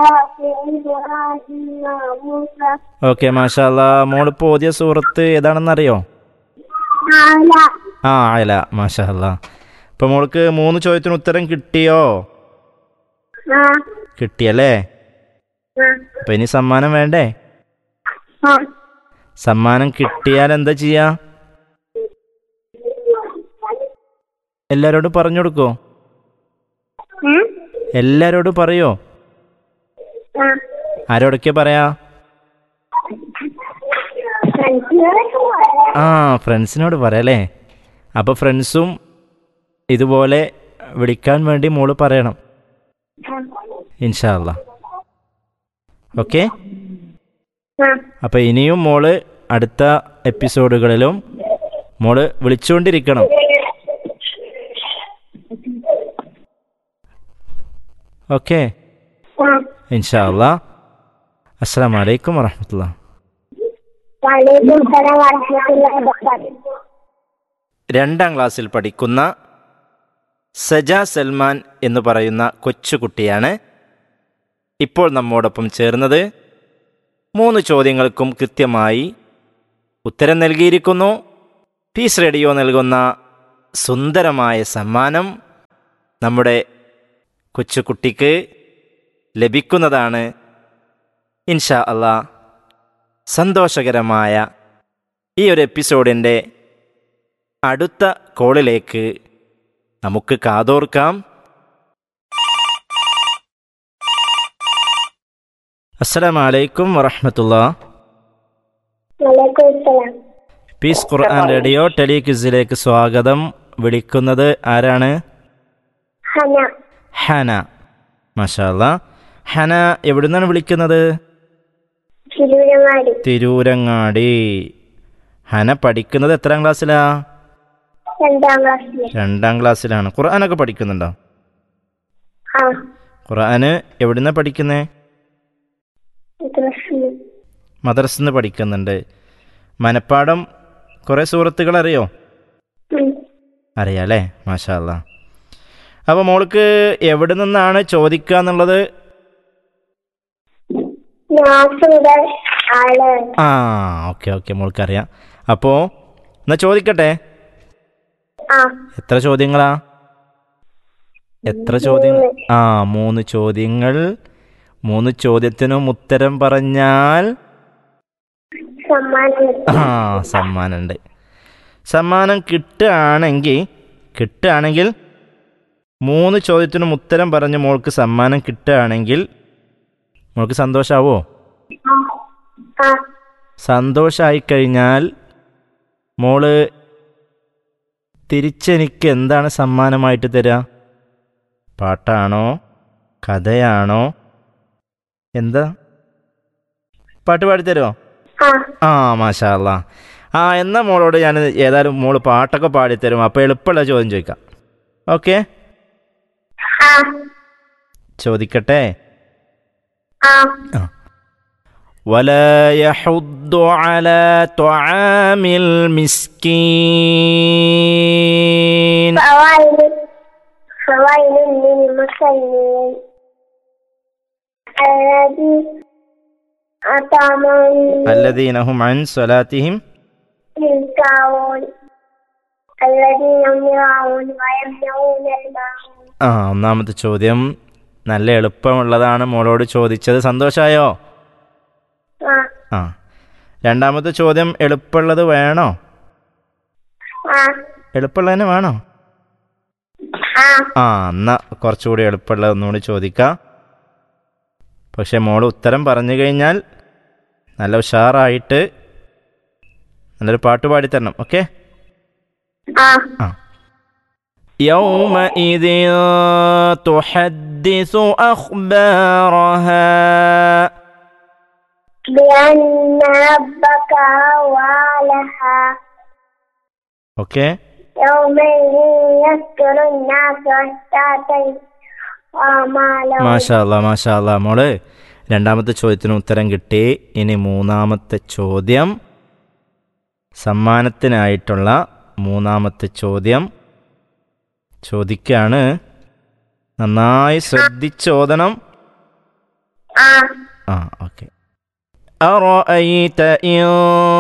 إبراهيم وموسى okay മാഷാല്ല മോളിപ്പോൾ ഓതിയ സൂറത്ത് ഏതാണെന്നറിയോ على ആ അയല മാഷാല്ല അപ്പോൾ മോൾക്ക് മൂന്ന് ചോദ്യത്തിന് ഉത്തരം കിട്ടിയോ ما കിട്ടിയല്ലേ ما അപ്പോൾ ഇനി സമ്മാനം വേണ്ടേ ما സമ്മാനം കിട്ടിയാൽ എന്താ ചെയ്യാ എല്ലാരോടും പറഞ്ഞു കൊടുക്കോ ها എല്ലാരോടും പറയോ ما ആരോടൊക്കെ പറയാ ആ ഫ്രണ്ട്സിനോട് പറയാല്ലേ അപ്പോൾ ഫ്രണ്ട്സും ഇതുപോലെ വിളിക്കാൻ വേണ്ടി മോള് പറയണം ഇൻഷാല്ല ഓക്കെ അപ്പോൾ ഇനിയും മോള് അടുത്ത എപ്പിസോഡുകളിലും മോള് വിളിച്ചുകൊണ്ടിരിക്കണം ഓക്കെ ഇൻഷാല്ല അസ്സാം വലൈക്കും വറഹമത്തുള്ള وعليكم السلام ورحمة الله وبركاته രണ്ടാം ക്ലാസ്സിൽ പഠിക്കുന്ന സജ സൽമാൻ എന്ന് പറയുന്ന കൊച്ചുകുട്ടിയാണ് ഇപ്പോൾ നമ്മോടൊപ്പം ചേർന്നത് മൂന്ന് ചോദ്യങ്ങൾക്കും കൃത്യമായി ഉത്തരം നൽകിയിരിക്കുന്നു പീസ് റേഡിയോ നൽകുന്ന സുന്ദരമായ സമ്മാനം നമ്മുടെ കൊച്ചുകുട്ടിക്ക് ലഭിക്കുന്നതാണ് ഇൻഷാ അള്ളാ സന്തോഷകരമായ ഈ ഒരു എപ്പിസോഡിൻ്റെ അടുത്ത കോളിലേക്ക് നമുക്ക് കാതോർക്കാം അസ്സലാം വലൈക്കും വറഹമത്തുള്ള وعليكم السلام പീസ് ഖുർആൻ റേഡിയോ ടെലിക്വിസിലേക്ക് സ്വാഗതം വിളിക്കുന്നത് ആരാണ് هنا ഹന മഷാല്ല ഹന എവിടുന്നാണ് വിളിക്കുന്നത് തിരൂരങ്ങാടി തിരൂരങ്ങാടി ഹന പഠിക്കുന്നത് എത്രാം ക്ലാസ്സിലാ രണ്ടാം ക്ലാസ്സില് രണ്ടാം ക്ലാസ്സിലാണ് ഖുർആനൊക്കെ പഠിക്കുന്നുണ്ടോ ആ ഖുർആന് എവിടുന്നാ പഠിക്കുന്നേ ക്ലാസ്സില് മദ്രസിന്ന് പഠിക്കുന്നുണ്ട് മനപ്പാടം കുറേ സുഹൃത്തുക്കൾ അറിയോ ഉം. അറിയാല്ലേ മാഷാ അല്ലാ അപ്പോൾ മോൾക്ക് എവിടെ നിന്നാണ് ചോദിക്കുക എന്നുള്ളത് നാസ് മുതൽ ആള് ആ ഓക്കെ ഓക്കെ മോൾക്കറിയാം അപ്പോൾ എന്നാ ചോദിക്കട്ടെ ആ എത്ര ചോദ്യങ്ങളാ എത്ര ചോദ്യം ആ മൂന്ന് ചോദ്യങ്ങൾ മൂന്ന് ചോദ്യത്തിനും ഉത്തരം പറഞ്ഞാൽ സമ്മാനം കിട്ടും. ആ സമ്മാനമുണ്ട് സമ്മാനം കിട്ടുകയാണെങ്കിൽ കിട്ടുകയാണെങ്കിൽ മൂന്ന് ചോദ്യത്തിനും ഉത്തരം പറഞ്ഞ് മോൾക്ക് സമ്മാനം കിട്ടുകയാണെങ്കിൽ മോൾക്ക് സന്തോഷമാവോ ആ ആ സന്തോഷമായി കഴിഞ്ഞാൽ മോള് തിരിച്ചെനിക്ക് എന്താണ് സമ്മാനമായിട്ട് തരിക പാട്ടാണോ കഥയാണോ എന്താ പാട്ട് പാടിത്തരുമോ ആ ആ മാഷാ അല്ലാ ആ എന്നാ മോളോട് ഞാൻ ഏതായാലും മോള് പാട്ടൊക്കെ പാടിത്തരും അപ്പോൾ എളുപ്പമുള്ള ചോദ്യം ചോദിക്കാം ഓക്കെ ആ ചോദിക്കട്ടെ ആ ولا يحض على طعام المسكين فوائل فوائل للمصلين الذي أطعمهم الذين هم عن صلاتهم ينكرون الذين هم يراعون ويمنعون الماعون ആ ഒന്നാമത്തെ ചോദ്യം നല്ല എളുപ്പമുള്ളതാണ് മോളോട് ചോദിച്ചത് സന്തോഷമായോ ആ ആ രണ്ടാമത്തെ ചോദ്യം എളുപ്പമുള്ളത് വേണോ ആ എളുപ്പമുള്ളത് തന്നെ വേണോ ആ ആ എന്നാ കുറച്ചുകൂടി എളുപ്പമുള്ള ഒന്നുകൂടി ചോദിക്കാം പക്ഷെ മോൾ ഉത്തരം പറഞ്ഞു കഴിഞ്ഞാൽ നല്ല ഉഷാറായിട്ട് നല്ലൊരു പാട്ട് പാടിത്തരണം ഓക്കെ ആ ആ يومئذ تحدث أخبارها بأن ربك أوالها ഓക്കെ يومئذ يذكر الناس أشتاتا أعمالهم മാഷാ അല്ലാ മാഷാ അല്ലാ മോള് രണ്ടാമത്തെ ചോദ്യത്തിന് ഉത്തരം കിട്ടി ഇനി മൂന്നാമത്തെ ചോദ്യം സമ്മാനത്തിനായിട്ടുള്ള മൂന്നാമത്തെ ചോദ്യം ചോദിക്കാണ് നന്നായി ശ്രദ്ധിച്ചോദനം ആ ആ ഓക്കെ أرأيت إن